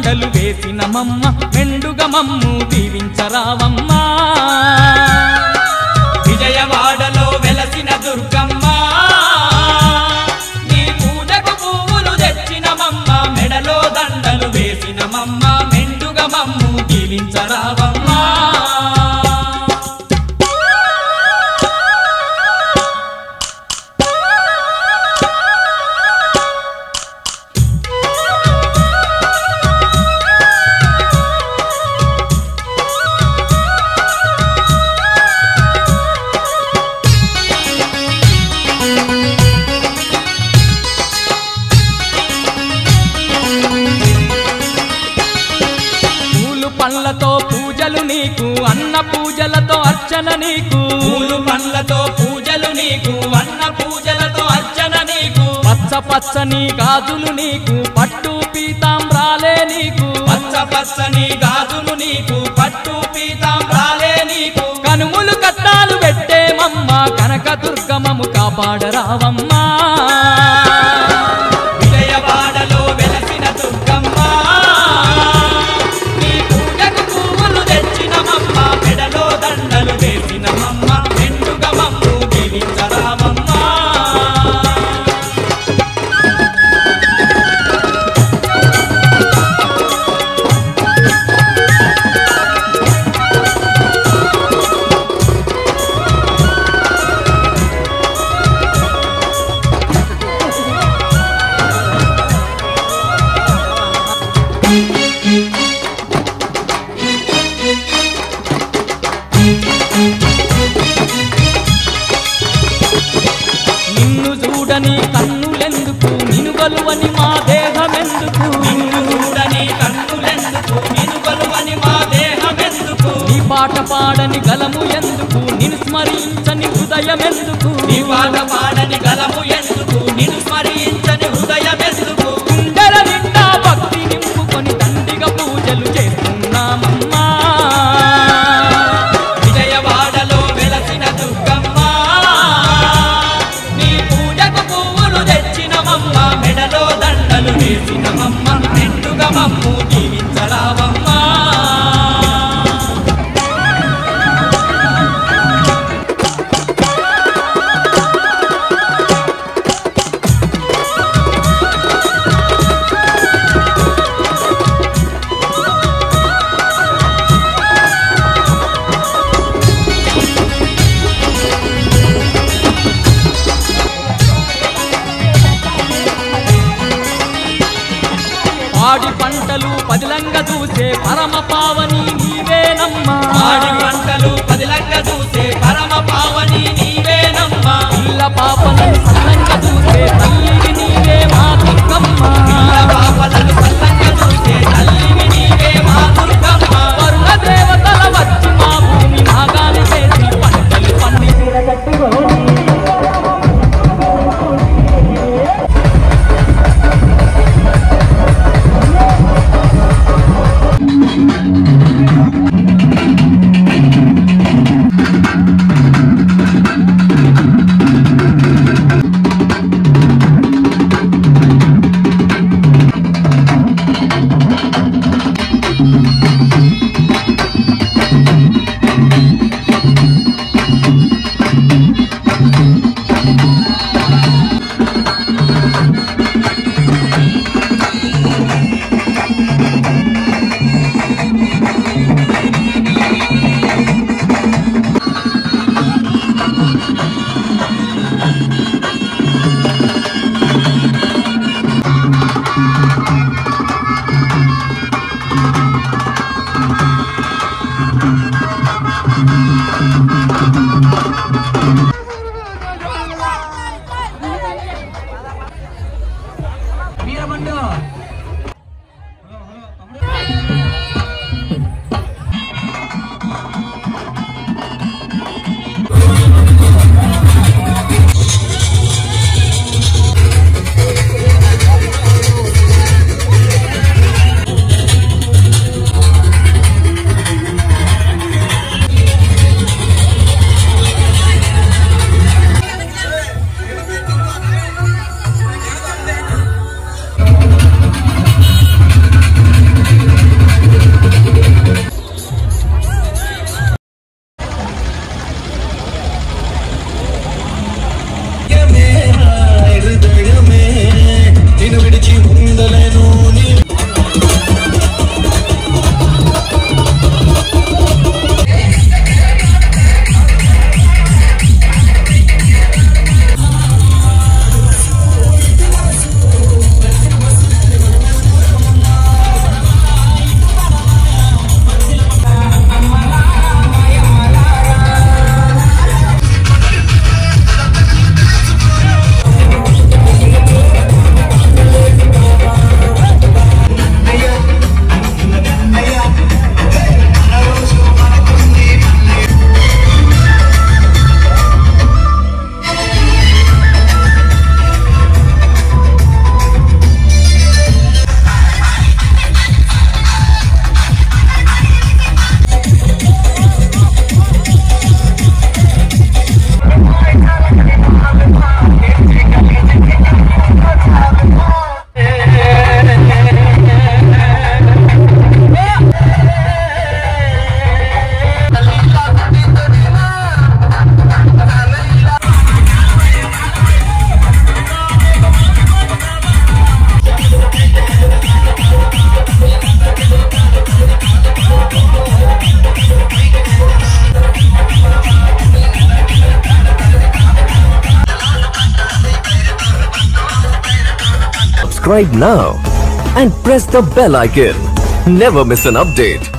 దండలు వేసిన మమ్మ మెండుగ మమ్ము దీవించరావమ్మా విజయవాడలో వెలసిన దుర్గమ్మ నీ పూజకు పువ్వులు తెచ్చిన మమ్మ మెడలో దండలు వేసిన మమ్మ మెండుగ మమ్ము దీవించరావమ్మా పూలు పండ్లతో పూజలు నీకు అన్న పూజలతో అర్చన నీకు పూలు పండ్లతో పూజలు నీకు అన్న పూజలతో అర్చన నీకు పచ్చ పచ్చని గాజులు నీకు పట్టు పీతాంబ్రాలే నీకు పచ్చ పచ్చని గాజులు నీకు పట్టు పీతాంబ్రాలే నీకు కనుములు కట్టాలు పెట్టే మమ్మ కనక దుర్గమము కాపాడరావమ్మా విజయవాడలో వెలసిన దుర్గమ్మ నీ పూజకు పువ్వులు తెచ్చిన మమ్మ మెడలో దండలు వేసిన మమ్మ మెండుగ మమ్ము దీవించరామమ్మా నిన్ను చూడని కన్నులెందుకు నిను గలువని మా దేహమెందుకు నిన్ను చూడని కన్నులెందుకు నిన్ను కొలువని మా దేహమెందుకు నీ పాట పాడని గలము ఎందుకు నిన్ను స్మరించని హృదయమెందుకు నీ పాట పాడని గలము ఎందుకు నిన్ను స్మరించని హృదయమెందుకు గుండెల నిండా భక్తి నింపుకొని తండ్రిగా పూజలు చేస్తున్నామమ్మా విజయవాడలో వెలసిన దుర్గమ్మ నీ పూజకు పువ్వులు తెచ్చిన మమ్మ మెడలో దండలు వేసిన మమ్మ నిండుగా మమ్ము దీవించరావమ్మా పాడి పంటలు పదిలంగా చూసే పరమ పావని నీవేనమ్మా ఆడి పంటలు పదిలంగ చూసే పరమ పావని నీవేనమ్మా పిల్ల పాపలను సల్లంగా చూసే తల్లివి నీవే మా దుర్గమ్మ పిల్ల పాపలను సల్లంగ చూసే తల్లివి నీవే మా దుర్గమ్మ వరుణ దేవతల వచ్చి మా భూమి నాగాలు చేసి పంటలు పండి subscribe now and press the bell icon. Never miss an update.